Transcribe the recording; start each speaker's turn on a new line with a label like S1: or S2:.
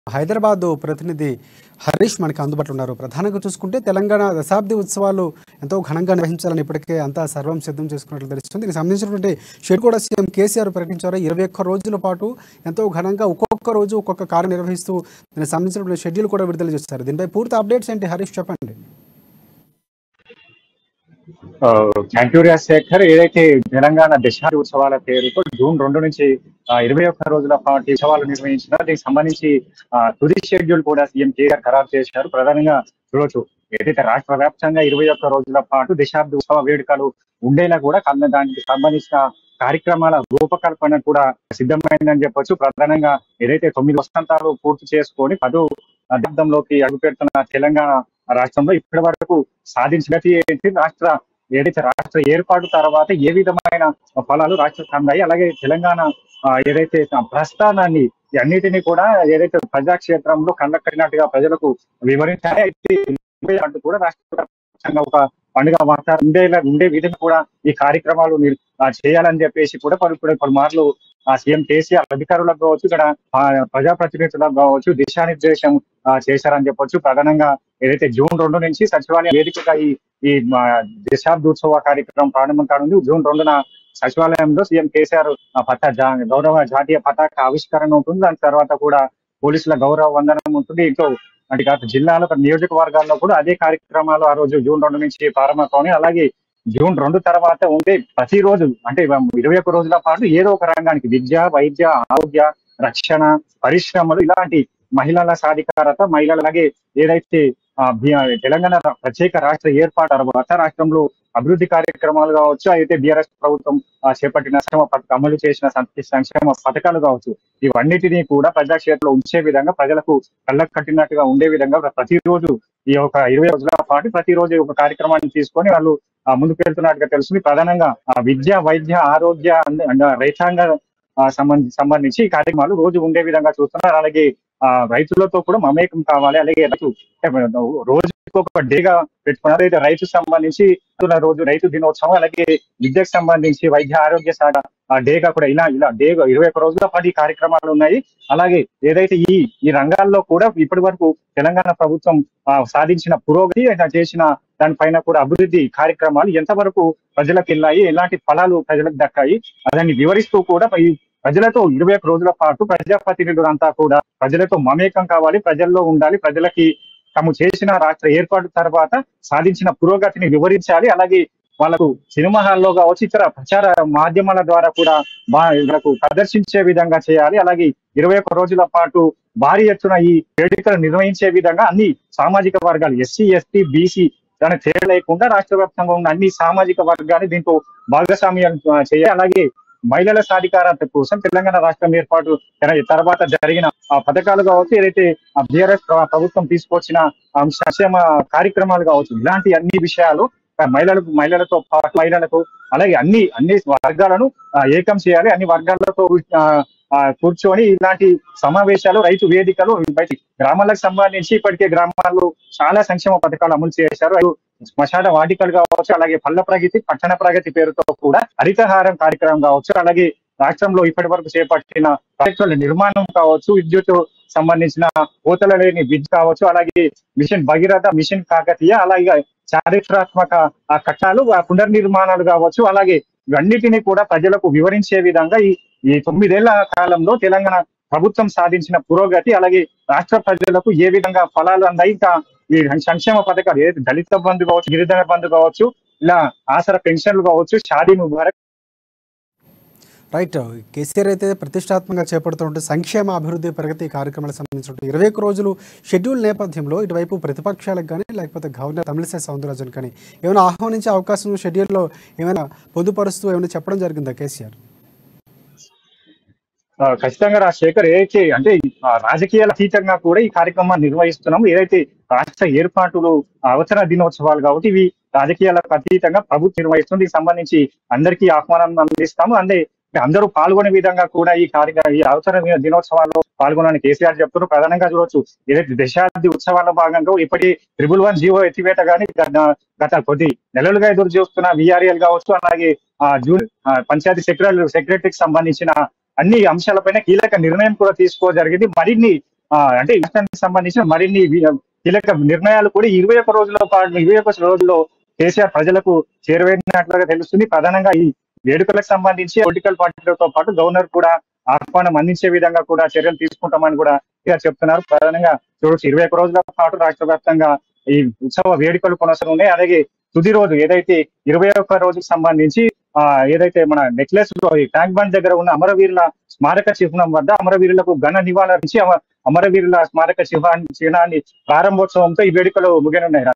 S1: హైదరాబాద్ ప్రతినిధి హరీష్ మనకి అందుబాటులో ఉన్నారు ప్రధానంగా చూసుకుంటే తెలంగాణ దశాబ్ది ఉత్సవాలు ఎంతో ఘనంగా నిర్వహించాలని ఇప్పటికే అంతా సర్వం సిద్ధం చేసుకున్నట్లు తెలుస్తుంది దీనికి సంబంధించినటువంటి షెడ్ కూడా సీఎం కేసీఆర్ ప్రకటించారు ఇరవై ఒక్క రోజుల పాటు ఎంతో ఘనంగా ఒక్కొక్క రోజు ఒక్కొక్క కార్యం నిర్వహిస్తూ దీనికి సంబంధించినటువంటి షెడ్యూల్ కూడా విడుదల చేస్తారు దీనిపై పూర్తి అప్డేట్స్ ఏంటి హరీష్ చెప్పండి
S2: థ్యాంక్ యూ రాజశేఖర్ ఏదైతే తెలంగాణ దశాబ్ది ఉత్సవాల పేరుతో జూన్ రెండు నుంచి ఆ, ఇరవై ఒక్క రోజుల పాటు ఉత్సవాలు నిర్వహించిన దీనికి సంబంధించి ఆ, తుది షెడ్యూల్ కూడా సీఎం కేసీఆర్ ఖరారు చేశారు ప్రధానంగా చూడొచ్చు ఏదైతే రాష్ట్ర వ్యాప్తంగా ఇరవై ఒక్క రోజుల పాటు దశాబ్ది ఉత్సవ వేడుకలు ఉండేలా కూడా కన్న దానికి సంబంధించిన కార్యక్రమాల రూపకల్పన కూడా సిద్ధమైందని చెప్పొచ్చు ప్రధానంగా ఏదైతే తొమ్మిది వసంతాలు పూర్తి చేసుకొని పదో దశాబ్దంలోకి అడుగుపెడుతున్న తెలంగాణ రాష్ట్రంలో ఇప్పటి వరకు సాధించిన ఏంటి రాష్ట్ర ఏదైతే రాష్ట్ర ఏర్పాటు తర్వాత ఏ విధమైన ఫలాలు రాష్ట్రం అందాయి అలాగే తెలంగాణ ఆ, ఏదైతే ప్రస్థానాన్ని ఈ అన్నిటినీ కూడా ఏదైతే ప్రజాక్షేత్రంలో కళ్ళకట్టినట్టుగా ప్రజలకు వివరించాలి అయితే ఇవే అంటూ కూడా రాష్ట్ర వ్యాప్తంగా ఒక పండుగ వాతావరణం ఉండేలా ఉండే విధంగా కూడా ఈ కార్యక్రమాలు నిర్- ఆ, చేయాలని చెప్పేసి కూడా పలు పలు పలుమార్లు ఆ సీఎం కేసీఆర్ అధికారులకు కావచ్చు ఇక్కడ ఆ, ప్రజాప్రతినిధులకు కావచ్చు దిశానిర్దేశం ఆ, చేశారని చెప్పొచ్చు ప్రధానంగా ఏదైతే జూన్ రెండు నుంచి సచివాలయ వేదికగా ఈ ఈ ఆ, దశాబ్దోత్సవ కార్యక్రమం ప్రారంభం కానుంది జూన్ రెండున సచివాలయంలో సీఎం కేసీఆర్ ఆ పత జా- గౌరవ జాతీయ పతాక ఆవిష్కరణ ఉంటుంది దాని తర్వాత కూడా పోలీసుల గౌరవ వందనం ఉంటుంది ఇంకో అంటే కాదు జిల్లాలో నియోజకవర్గాల్లో కూడా అదే కార్యక్రమాలు ఆ రోజు జూన్ రెండు నుంచి ప్రారంభమవుతాయి అలాగే జూన్ రెండు తర్వాత ఉండే ప్రతిరోజు అంటే ఇరవై ఒక్క రోజుల పాటు ఏదో ఒక రంగానికి విద్య వైద్య ఆరోగ్య రక్షణ పరిశ్రమలు ఇలాంటి మహిళల సాధికారత మహిళల అలాగే ఏదైతే ఆ, బి- తెలంగాణ రా- ప్రత్యేక రాష్ట్ర ఏర్పాటు తర్వాత రాష్ట్రంలో అభివృద్ధి కార్యక్రమాలు కావచ్చు అయితే బీఆర్ఎస్ ప్రభుత్వం ఆ, చేపట్టిన సంక్షేమ పథకం అమలు చేసిన సం- సంక్షేమ పథకాలు కావచ్చు ఇవన్నిటినీ కూడా ప్రజాక్షేత్రంలో ఉంచే విధంగా ప్రజలకు కళ్ళకు కట్టినట్టుగా ఉండే విధంగా ప్రతిరోజు ఈ ఒక ఇరవై రోజుల పాటు ప్రతిరోజు ఒక కార్యక్రమాన్ని తీసుకొని వాళ్ళు ఆ, ముందుకు వెళ్తున్నట్టుగా తెలుస్తుంది ప్రధానంగా ఆ, విద్య వైద్య ఆరోగ్య అంద- అంద- రైతాంగ ఆ, సంబంధి సంబంధించి ఈ కార్యక్రమాలు రోజు ఉండే విధంగా చూస్తున్నారు అలాగే ఆ రైతులతో కూడా మమేకం కావాలి అలాగే రైతు రోజుకి ఒక డేగా పెట్టుకున్నారు అయితే రైతు సంబంధించి ఉన్న రోజు రైతు దినోత్సవం అలాగే విద్యకు సంబంధించి వైద్య ఆరోగ్య శాఖ ఆ డేగా కూడా ఇలా ఇలా డే ఇరవై ఒక్క రోజుల పాటు ఈ కార్యక్రమాలు ఉన్నాయి అలాగే ఏదైతే ఈ ఈ రంగాల్లో కూడా ఇప్పటి వరకు తెలంగాణ ప్రభుత్వం ఆ, సాధించిన పురోగతి ఆయన చేసిన దానిపైన కూడా అభివృద్ధి కార్యక్రమాలు ఎంతవరకు ప్రజలకు వెళ్ళాయి ఎలాంటి ఫలాలు ప్రజలకు దక్కాయి దాన్ని వివరిస్తూ కూడా ఈ ప్రజలతో ఇరవై ఒక్క రోజుల పాటు ప్రజాప్రతినిధులంతా కూడా ప్రజలతో మమేకం కావాలి ప్రజల్లో ఉండాలి ప్రజలకి తాము చేసిన రాష్ట్ర ఏర్పాటు తర్వాత సాధించిన పురోగతిని వివరించాలి అలాగే వాళ్ళకు సినిమా హాల్లో కావచ్చు ఇతర ప్రచార మాధ్యమాల ద్వారా కూడా వాళ్ళకు ప్రదర్శించే విధంగా చేయాలి అలాగే ఇరవై ఒక్క రోజుల పాటు భారీ ఎత్తున ఈ వేడుకలు నిర్వహించే విధంగా అన్ని సామాజిక వర్గాలు ఎస్సీ ఎస్టీ బీసీ దాని తేడా లేకుండా రాష్ట్ర వ్యాప్తంగా ఉన్న అన్ని సామాజిక వర్గాన్ని దీంతో భాగస్వామ్యం ఆ, చేయాలి అలాగే మహిళల సాధికారత కోసం తెలంగాణ రాష్ట్రం ఏర్పాటు తెర- తర్వాత జరిగిన ఆ పథకాలు కావచ్చు ఏదైతే బీఆర్ఎస్ ప్రభుత్వం తీసుకొచ్చిన ఆ, సంక్షేమ కార్యక్రమాలు కావచ్చు ఇలాంటి అన్ని విషయాలు ఆ, మహిళలకు మహిళలతో పాటు మహిళలకు అలాగే అన్ని అన్ని వర్గాలను ఆ, ఏకం చేయాలి అన్ని వర్గాలతో ఆ, ఆ, కూర్చొని ఇలాంటి సమావేశాలు రైతు వేదికలు బయట గ్రామాలకు సంబంధించి ఇప్పటికే గ్రామాల్లో చాలా సంక్షేమ పథకాలు అమలు చేశారు అవి శ్మశాన వాటికలు కావచ్చు అలాగే పల్ల ప్రగతి పట్టణ ప్రగతి పేరుతో కూడా హరితహారం కార్యక్రమం కావచ్చు అలాగే రాష్ట్రంలో ఇప్పటి వరకు చేపట్టిన ప్రాజెక్టుల నిర్మాణం కావచ్చు విద్యుత్ సంబంధించిన కోతల లేని విద్యుత్ కావచ్చు అలాగే మిషన్ భగీరథ మిషన్ కాకతీయ అలాగే చారిత్రాత్మక ఆ కట్టాలు ఆ పునర్నిర్మాణాలు కావచ్చు అలాగే ఇవన్నిటినీ కూడా ప్రజలకు వివరించే విధంగా ఈ ఈ తొమ్మిదేళ్ల కాలంలో తెలంగాణ ప్రభుత్వం సాధించిన పురోగతి అలాగే రాష్ట్ర ప్రజలకు ఏ విధంగా ఫలాలు అందాయి ఇంకా ఈ సంక్షేమ పథకాలు ఏదైతే దళిత బంధు కావచ్చు గిరిజన బంధు కావచ్చు ఇలా ఆసర పెన్షన్లు కావచ్చు షాదీ ముబారక్
S1: రైట్ కేసీఆర్ అయితే ప్రతిష్టాత్మకంగా చేపడుతున్న సంక్షేమ అభివృద్ధి ప్రగతి కార్యక్రమాలకు సంబంధించిన ఇరవై ఒక్క రోజులు షెడ్యూల్ నేపథ్యంలో ఇటువైపు ప్రతిపక్షాలకు కానీ లేకపోతే గవర్నర్ తమిళిసై సౌందరరాజన్ కానీ ఏమైనా ఆహ్వానించే అవకాశం షెడ్యూల్లో ఏమైనా పొందుపరుస్తూ ఏమైనా చెప్పడం జరిగిందా కేసీఆర్
S2: ఆ, ఖచ్చితంగా రాజశేఖర్ ఏదైతే అంటే ఆ, రాజకీయాల అతీతంగా కూడా ఈ కార్యక్రమాన్ని నిర్వహిస్తున్నాం ఏదైతే రాష్ట్ర ఏర్పాటులు అవసర దినోత్సవాలు కాబట్టి ఇవి రాజకీయాలకు అతీతంగా ప్రభుత్వం నిర్వహిస్తుంది దీనికి సంబంధించి అందరికీ ఆహ్వానం అందిస్తాము అందే అందరూ పాల్గొనే విధంగా కూడా ఈ కార్యక్రమం ఈ అవసర దినోత్సవాల్లో పాల్గొనని కేసీఆర్ చెప్తున్నారు ప్రధానంగా చూడొచ్చు ఏదైతే దశాబ్ది ఉత్సవాల భాగంగా ఇప్పటి ట్రిపుల్ వన్ జీవో ఎత్తివేత కానీ గత కొద్ది నెలలుగా ఎదురు చూస్తున్న విఆర్ఎల్ కావచ్చు అలాగే ఆ జూన్ ఆ, పంచాయతీ సెక్రటరీ సెక్రటరీకి సంబంధించిన అన్ని అంశాలపైన కీలక నిర్ణయం కూడా తీసుకో జరిగింది మరిన్ని ఆ, అంటే ఈ రాష్ట్రానికి సంబంధించిన మరిన్ని వి- కీలక నిర్ణయాలు కూడా ఇరవై ఒక్క రోజుల పాటు ఇరవై ఒక్క రోజుల్లో కేసీఆర్ ప్రజలకు చేరువైనట్లుగా తెలుస్తుంది ప్రధానంగా ఈ వేడుకలకు సంబంధించి పొలిటికల్ పార్టీలతో పాటు గవర్నర్ కూడా ఆహ్వానం అందించే విధంగా కూడా చర్యలు తీసుకుంటామని కూడా ఇక చెప్తున్నారు ప్రధానంగా చూడొచ్చు ఇరవై ఒక్క రోజుల పాటు రాష్ట్ర వ్యాప్తంగా ఈ ఉత్సవ వేడుకలు కొనసాగున్నాయి అలాగే తుది రోజు ఏదైతే ఇరవై ఒక్క రోజుకి సంబంధించి ఆ ఏదైతే మన నెక్లెస్ లో ఈ ట్యాంక్ బండ్ దగ్గర ఉన్న అమరవీరుల స్మారక చిహ్నం వద్ద అమరవీరులకు ఘన నివాళులర్పించి అమ- అమరవీరుల స్మారక చిహ్నాన్ని చిహ్నాన్ని ప్రారంభోత్సవంతో ఈ వేడుకలు ముగియనున్నాయి